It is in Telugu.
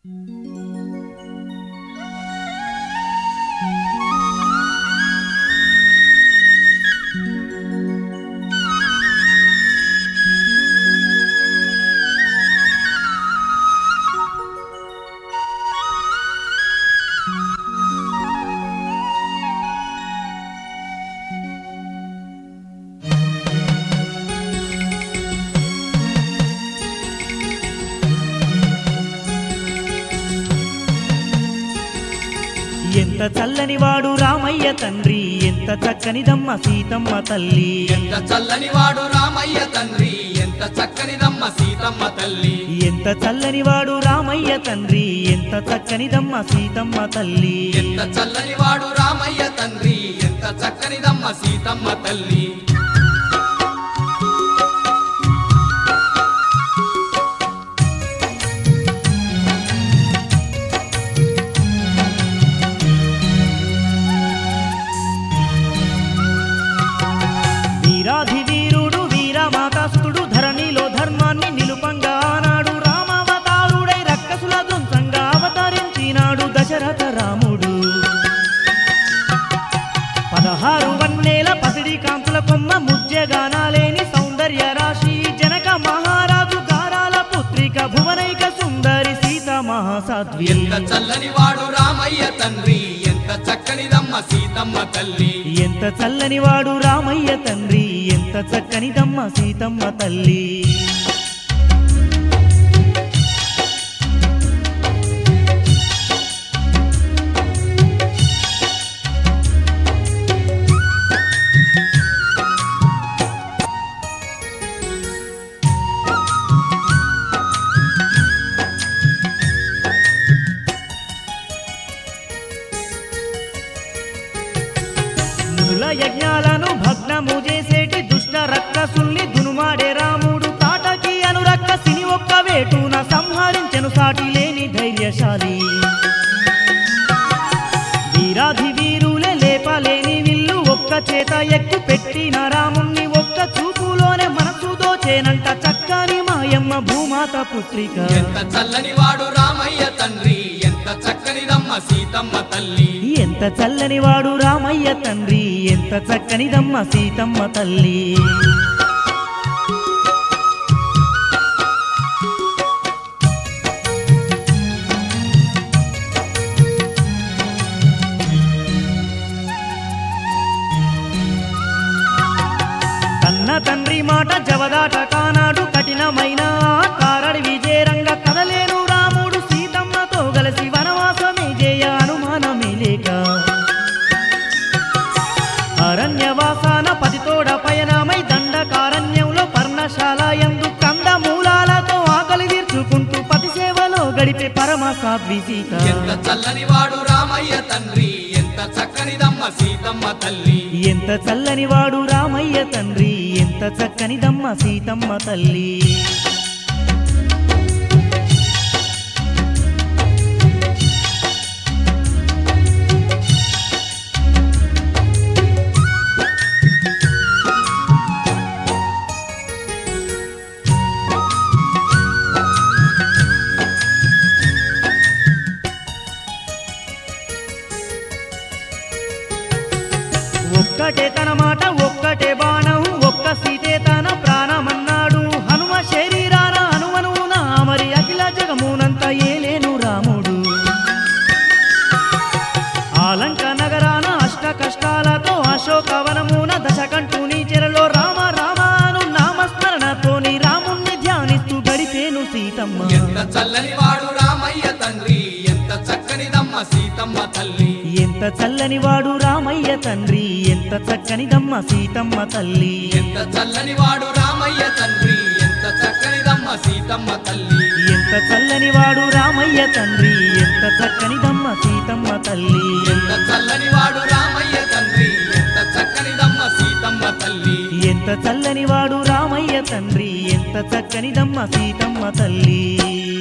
ఎంత చల్లని వాడు రామయ్య తండ్రి ఎంత చక్కనిదమ్మ సీతమ్మ తల్లి ఎంత చల్లని వాడు రామయ్య తండ్రి ఎంత చక్కనిదమ్మ సీతమ్మ తల్లి ఎంత చల్లని వాడు రామయ్య తండ్రి ఎంత చక్కనిదమ్మ సీతమ్మ తల్లి ఎంత చల్లని వాడు రామయ్య తండ్రి ఎంత చక్కనిదమ్మ సీతమ్మ తల్లి వీరాధి వీరుడు వీరమాతాస్తుడు ధరణిలో ధర్మాన్ని నిలుపంగా ఆనాడు రామావతారుడై రక్కసుల ధ్వంసంగా అవతరించినాడు దశరథ రాముడు పదహారు వన్నేల పసిడి కాంతుల కొమ్మ ముజ్జగానాలేని సౌందర్య రాశి జనక మహారాజు గారాల పుత్రిక భువనైక సుందరి సీత మహాసాధ్వి ఎంత చల్లని వాడు రామయ్య తండ్రి ఎంత చక్కనిదమ్మ సీతమ్మ తల్లి ఎంత చల్లని వాడు రామయ్య తండ్రి ఎంత చక్కనిదమ్మ సీతమ్మ తల్లి మునుల యజ్ఞాలను భగ్నము చేసేటి దుష్ట రక్కసుల్ని దునుమాడే రాముడు తాటకి అనురక్కసిని ఒక్క వేటున సంహరించెను సాటి లేని ధైర్యశాలి వీరాధి వీరులే లేపలేని విల్లు ఒక్క చేత ఎక్కు పెట్టిన రాముణ్ణి ఒక్క చూపులోనే మనసు దోచేనంట చక్కని మాయమ్మ భూమాత పుత్రిక ఎంత చల్లని వాడు రామయ్య తండ్రి ఎంత చక్కనిదమ్మ సీతమ్మ తల్లి ఎంత చల్లని వాడు రామయ్య తండ్రి ఎంత చక్కనిదమ్మ సీతమ్మ తల్లి కన్న తండ్రి మాట జవదాట కానాడు కఠినమైన కారడి విజయరంగ కదలేను రాముడు సీతమ్మతో కలిసి వనవాసమే జయ అనుమానమే లేక అరణ్యవాసాన పదితోడ పయనమై దండకారణ్యంలో పర్ణశాల ఎందు కంద మూలాలతో ఆకలి తీర్చుకుంటూ పతి సేవలో గడిపే పరమ సాధ్వి సీత ఎంత చల్లని వాడు రామయ్య తండ్రి ఎంత చక్కనిదమ్మ సీతమ్మ తల్లి ఎంత చల్లని వాడు రామయ్య తండ్రి ఎంత చక్కనిదమ్మ సీతమ్మ తల్లి ఒక్కటే తన మాట ఒక్కటే బాణం ఒక్క సీతే తన ప్రాణమన్నాడు హనుమ శరీరాన హనుమనున మరి అఖిల జగమునంత ఏలేను రాముడు ఆలంక నగరాన అష్ట కష్టాలతో అశోకవనమున దశకంఠుని చెరలో రామ రామాను నామస్మరణతోని రాముణ్ణి ధ్యానిస్తూ గడిపేను సీతమ్మ ఎంత చల్లని వాడు రామయ్య తండ్రి ఎంత చక్కనిదమ్మ సీతమ్మ తల్లి ఎంత చల్లని వాడు రామయ్య తండ్రి ఎంత చక్కనిదమ్మ సీతమ్మ తల్లి ఎంత చల్లని వాడు రామయ్య తండ్రి ఎంత చక్కనిదమ్మ సీతమ్మ తల్లి ఎంత చల్లని వాడు రామయ్య తండ్రి ఎంత చక్కనిదమ్మ సీతమ్మ తల్లి ఎంత చల్లని వాడు రామయ్య తండ్రి ఎంత చక్కనిదమ్మ సీతమ్మ తల్లి ఎంత చల్లని వాడు రామయ్య తండ్రి ఎంత చక్కనిదమ్మ సీతమ్మ తల్లి